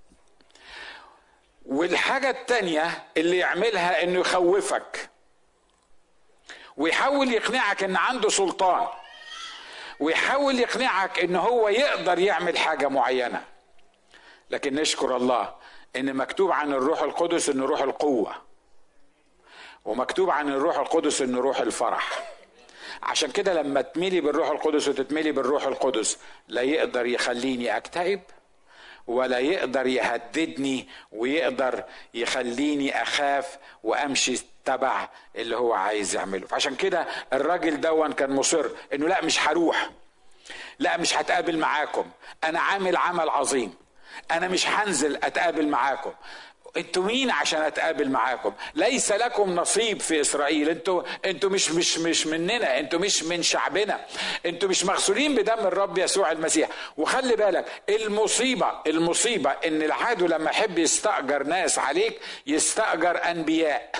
والحاجة التانية اللي يعملها انه يخوفك ويحاول يقنعك ان عنده سلطان ويحاول يقنعك ان هو يقدر يعمل حاجة معينة لكن نشكر الله ان مكتوب عن الروح القدس انه روح القوه ومكتوب عن الروح القدس انه روح الفرح عشان كده لما تميلي بالروح القدس وتتملي بالروح القدس لا يقدر يخليني اكتئب ولا يقدر يهددني ويقدر يخليني اخاف وامشي تبع اللي هو عايز يعمله فعشان كده الراجل دون كان مصر انه لا مش هروح لا مش هتقابل معاكم انا عامل عمل عظيم انا مش هنزل اتقابل معاكم انتوا مين عشان اتقابل معاكم ليس لكم نصيب في اسرائيل انتوا انتوا مش مش مش مننا انتوا مش من شعبنا انتوا مش مغسولين بدم الرب يسوع المسيح وخلي بالك المصيبه المصيبه ان العدو لما يحب يستاجر ناس عليك يستاجر انبياء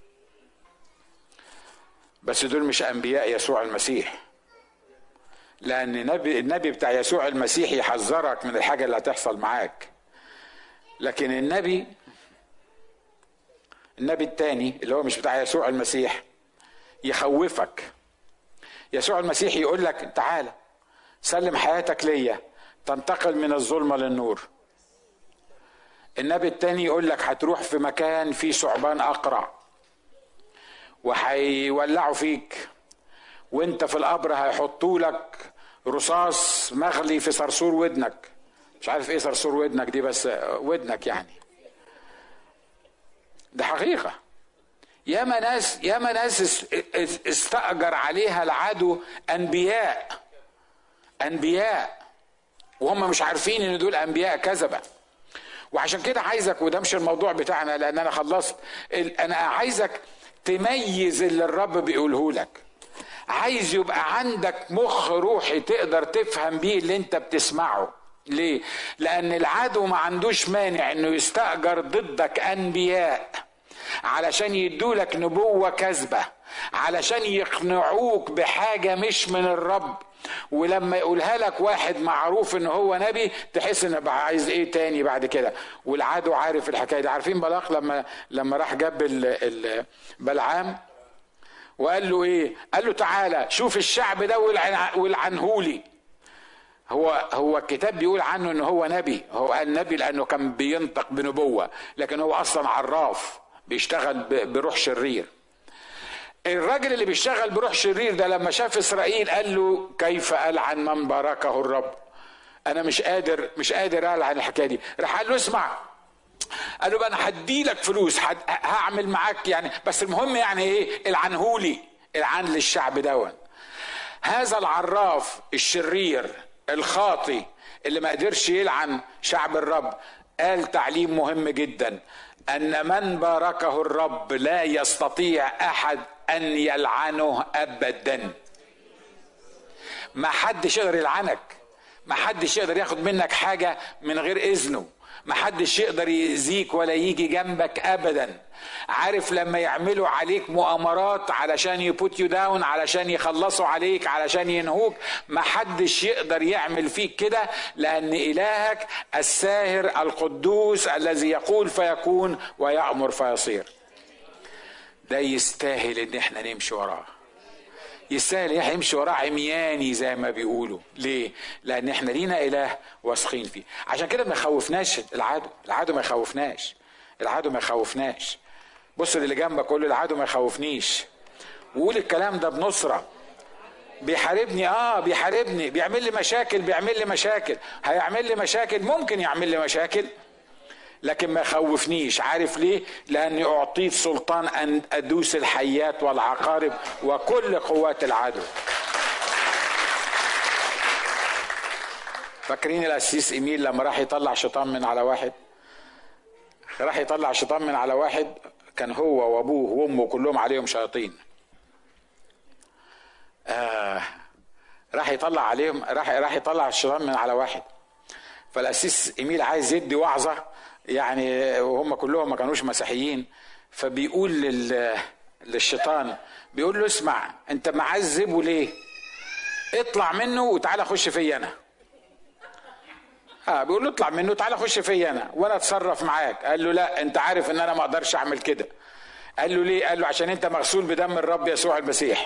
بس دول مش انبياء يسوع المسيح لان النبي النبي بتاع يسوع المسيح يحذرك من الحاجه اللي هتحصل معاك لكن النبي النبي التاني اللي هو مش بتاع يسوع المسيح يخوفك يسوع المسيح يقول لك تعالى سلم حياتك ليا تنتقل من الظلمة للنور النبي التاني يقول لك هتروح في مكان فيه ثعبان أقرع وهيولعوا فيك وانت في القبر هيحطوا لك رصاص مغلي في صرصور ودنك مش عارف ايه صرصور ودنك دي بس ودنك يعني ده حقيقه ياما ناس ياما ناس استأجر عليها العدو انبياء انبياء وهم مش عارفين ان دول انبياء كذبه وعشان كده عايزك وده مش الموضوع بتاعنا لان انا خلصت انا عايزك تميز اللي الرب بيقوله لك عايز يبقى عندك مخ روحي تقدر تفهم بيه اللي انت بتسمعه ليه لان العدو ما عندوش مانع انه يستأجر ضدك انبياء علشان يدولك نبوة كذبة علشان يقنعوك بحاجة مش من الرب ولما يقولها لك واحد معروف ان هو نبي تحس ان بقى عايز ايه تاني بعد كده والعدو عارف الحكايه دي عارفين بلاق لما لما راح جاب بلعام وقال له ايه قال له تعالى شوف الشعب ده والعنهولي هو هو الكتاب بيقول عنه ان هو نبي هو قال نبي لانه كان بينطق بنبوه لكن هو اصلا عراف بيشتغل بروح شرير الراجل اللي بيشتغل بروح شرير ده لما شاف اسرائيل قال له كيف العن من باركه الرب انا مش قادر مش قادر العن الحكايه دي راح قال له اسمع قال له انا هدي لك فلوس هعمل معاك يعني بس المهم يعني ايه العنهولي العن للشعب دون هذا العراف الشرير الخاطي اللي ما قدرش يلعن شعب الرب قال تعليم مهم جدا ان من باركه الرب لا يستطيع احد ان يلعنه ابدا ما حدش يقدر يلعنك ما حدش يقدر ياخد منك حاجه من غير اذنه ما حدش يقدر يأذيك ولا يجي جنبك ابدا عارف لما يعملوا عليك مؤامرات علشان يبوت يو داون علشان يخلصوا عليك علشان ينهوك ما حدش يقدر يعمل فيك كده لان الهك الساهر القدوس الذي يقول فيكون ويأمر فيصير ده يستاهل ان احنا نمشي وراه يستاهل يمشي وراه عمياني زي ما بيقولوا ليه لان احنا لينا اله واثقين فيه عشان كده ما يخوفناش العدو العدو ما يخوفناش العدو ما يخوفناش بص اللي جنبك قول له العدو ما يخوفنيش وقول الكلام ده بنصره بيحاربني اه بيحاربني بيعمل لي مشاكل بيعمل لي مشاكل هيعمل لي مشاكل ممكن يعمل لي مشاكل لكن ما يخوفنيش عارف ليه لاني اعطيت سلطان ان ادوس الحيات والعقارب وكل قوات العدو فاكرين الاسيس ايميل لما راح يطلع شيطان من على واحد راح يطلع شيطان من على واحد كان هو وابوه وامه كلهم عليهم شياطين آه راح يطلع عليهم راح راح يطلع الشيطان من على واحد فالاسيس ايميل عايز يدي وعظه يعني وهم كلهم ما كانوش مسيحيين فبيقول لل للشيطان بيقول له اسمع انت معذبه ليه اطلع منه وتعالى خش فيا انا اه بيقول له اطلع منه تعالى خش فيا انا وانا اتصرف معاك قال له لا انت عارف ان انا ما اقدرش اعمل كده قال له ليه قال له عشان انت مغسول بدم الرب يسوع المسيح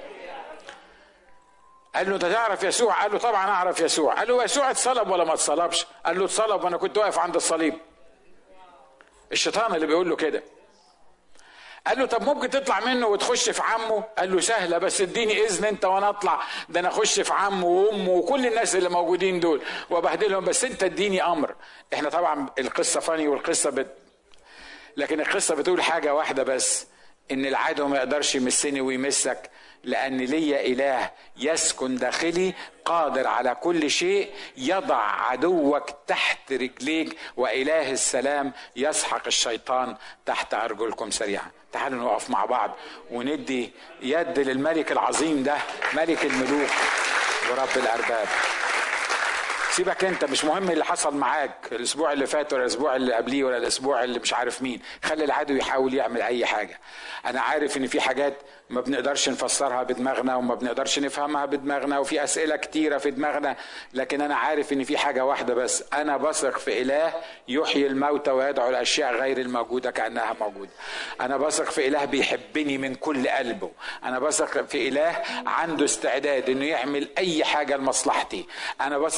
قال له انت تعرف يسوع قال له طبعا اعرف يسوع قال له يسوع اتصلب ولا ما اتصلبش قال له اتصلب وانا كنت واقف عند الصليب الشيطان اللي بيقول له كده قال له طب ممكن تطلع منه وتخش في عمه قال له سهله بس اديني اذن انت وانا اطلع ده انا اخش في عمه وامه وكل الناس اللي موجودين دول وابهدلهم بس انت اديني امر احنا طبعا القصه فاني والقصه بت... لكن القصه بتقول حاجه واحده بس ان العدو ما يقدرش يمسني ويمسك لأن لي إله يسكن داخلي قادر على كل شيء يضع عدوك تحت رجليك وإله السلام يسحق الشيطان تحت أرجلكم سريعا تعالوا نقف مع بعض وندي يد للملك العظيم ده ملك الملوك ورب الأرباب سيبك انت مش مهم اللي حصل معاك الاسبوع اللي فات ولا الاسبوع اللي قبليه ولا الاسبوع اللي مش عارف مين خلي العدو يحاول يعمل اي حاجه انا عارف ان في حاجات ما بنقدرش نفسرها بدماغنا وما بنقدرش نفهمها بدماغنا وفي اسئله كتيره في دماغنا لكن انا عارف ان في حاجه واحده بس انا بثق في اله يحيي الموتى ويدعو الاشياء غير الموجوده كانها موجوده انا بثق في اله بيحبني من كل قلبه انا بثق في اله عنده استعداد انه يعمل اي حاجه لمصلحتي انا بثق في اله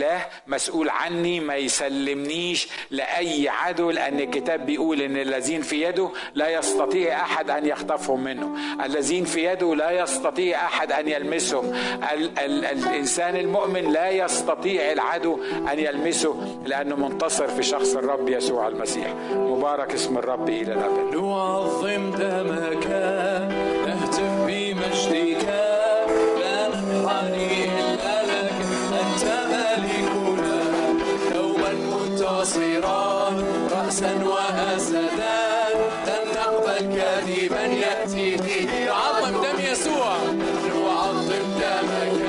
اله مسؤول عني ما يسلمنيش لاي عدو لان الكتاب بيقول ان الذين في يده لا يستطيع احد ان يخطفهم منه الذين في يده لا يستطيع احد ان يلمسهم ال- ال- الانسان المؤمن لا يستطيع العدو ان يلمسه لانه منتصر في شخص الرب يسوع المسيح مبارك اسم الرب الى الابد نعظم دمك نهتف بمجدك لا ننحني إلا لك أنت ملكنا دوما منتصرا رأسا وأسدا لن نقبل كذبا يأتي به عظم دم يسوع نعظم دمك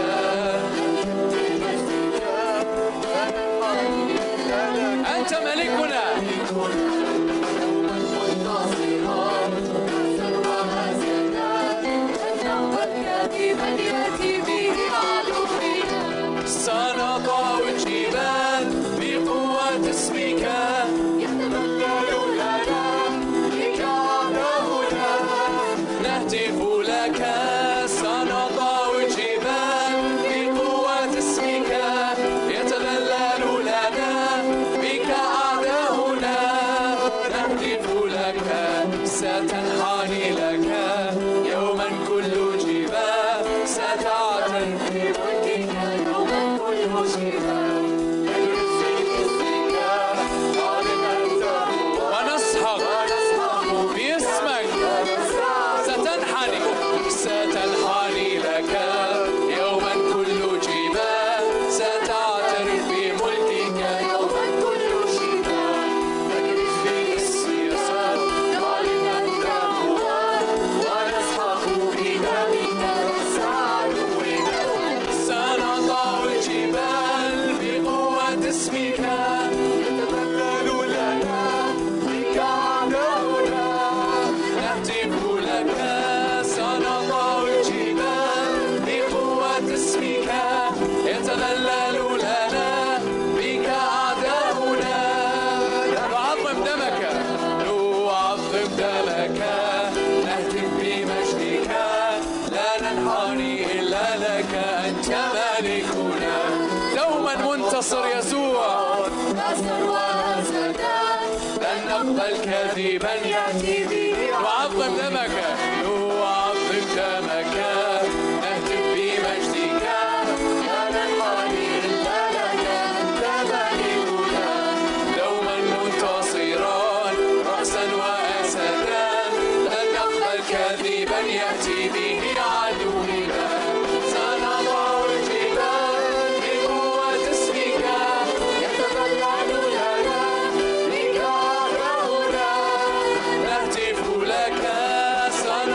أنت ملكنا سنضع الجبال بقوة اسمك نهتف لك سنضع الجبال بقوة اسمك يتذلل لنا بك أعداؤنا نهتف لك ستنحني لك يوما كل جبال ستعترف ونسحق باسمك ستنحني ستنحني لك يوما كل جبال ستعترف بملكك باسم يسوع سنضع الجبال بقوة اسمك يتذلل لنا بك أعداؤنا نهتف لك سنضع الجبال بقوة اسمك يتذلل لنا بك أعداؤنا نعظم دمك نعظم دمك نهتف بمجدك لا ننحني إلا لك أنت ملكنا دوما منتصر يسوع لن نقبل كذبا يأتي به نعظم دمك نعظم دمك نهتف بمجدك لا ننحني إلا لك أنت ملكنا دوما منتصرا رأسا وأسدا لن نقبل كذبا يأتي به عدونا سنضع الجبال بقوة اسمك يتذلل لنا بك أعداؤنا نهتف لك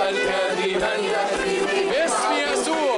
نقبل كاذبا باسم يسوع